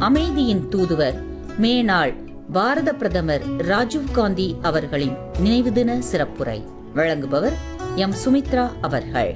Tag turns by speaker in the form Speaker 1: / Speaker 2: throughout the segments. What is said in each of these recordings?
Speaker 1: அமைதியின் தூதுவர் மேனாள் பாரத பிரதமர் ராஜீவ் காந்தி அவர்களின் நினைவு தின சிறப்புரை வழங்குபவர் எம் சுமித்ரா அவர்கள்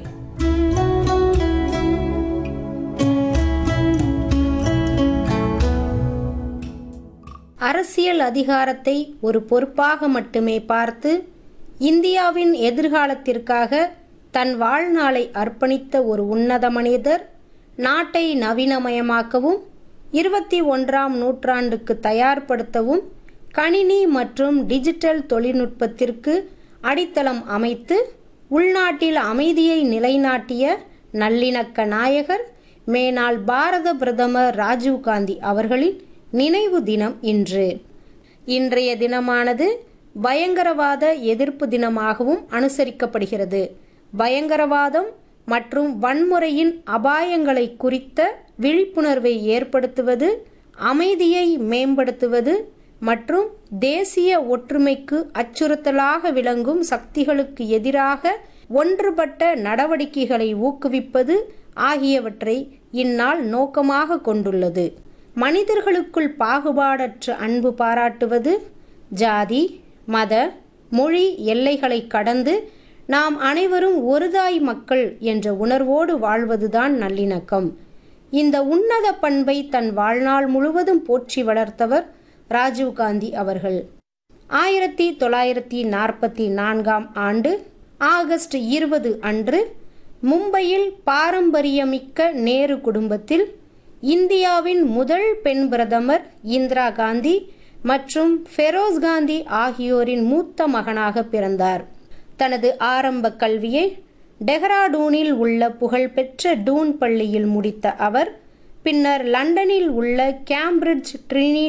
Speaker 2: அரசியல் அதிகாரத்தை ஒரு பொறுப்பாக மட்டுமே பார்த்து இந்தியாவின் எதிர்காலத்திற்காக தன் வாழ்நாளை அர்ப்பணித்த ஒரு உன்னத மனிதர் நாட்டை நவீனமயமாக்கவும் இருபத்தி ஒன்றாம் நூற்றாண்டுக்கு தயார்படுத்தவும் கணினி மற்றும் டிஜிட்டல் தொழில்நுட்பத்திற்கு அடித்தளம் அமைத்து உள்நாட்டில் அமைதியை நிலைநாட்டிய நல்லிணக்க நாயகர் மேனாள் பாரத பிரதமர் ராஜீவ்காந்தி அவர்களின் நினைவு தினம் இன்று இன்றைய தினமானது பயங்கரவாத எதிர்ப்பு தினமாகவும் அனுசரிக்கப்படுகிறது பயங்கரவாதம் மற்றும் வன்முறையின் அபாயங்களை குறித்த விழிப்புணர்வை ஏற்படுத்துவது அமைதியை மேம்படுத்துவது மற்றும் தேசிய ஒற்றுமைக்கு அச்சுறுத்தலாக விளங்கும் சக்திகளுக்கு எதிராக ஒன்றுபட்ட நடவடிக்கைகளை ஊக்குவிப்பது ஆகியவற்றை இந்நாள் நோக்கமாக கொண்டுள்ளது மனிதர்களுக்குள் பாகுபாடற்ற அன்பு பாராட்டுவது ஜாதி மத மொழி எல்லைகளை கடந்து நாம் அனைவரும் ஒருதாய் மக்கள் என்ற உணர்வோடு வாழ்வதுதான் நல்லிணக்கம் இந்த உன்னத பண்பை தன் வாழ்நாள் முழுவதும் போற்றி வளர்த்தவர் ராஜீவ்காந்தி அவர்கள் ஆயிரத்தி தொள்ளாயிரத்தி நாற்பத்தி நான்காம் ஆண்டு ஆகஸ்ட் இருபது அன்று மும்பையில் பாரம்பரியமிக்க நேரு குடும்பத்தில் இந்தியாவின் முதல் பெண் பிரதமர் இந்திரா காந்தி மற்றும் ஃபெரோஸ் காந்தி ஆகியோரின் மூத்த மகனாக பிறந்தார் தனது ஆரம்ப கல்வியை டெஹ்ராடூனில் உள்ள புகழ்பெற்ற டூன் பள்ளியில் முடித்த அவர் பின்னர் லண்டனில் உள்ள கேம்பிரிட்ஜ் ட்ரினி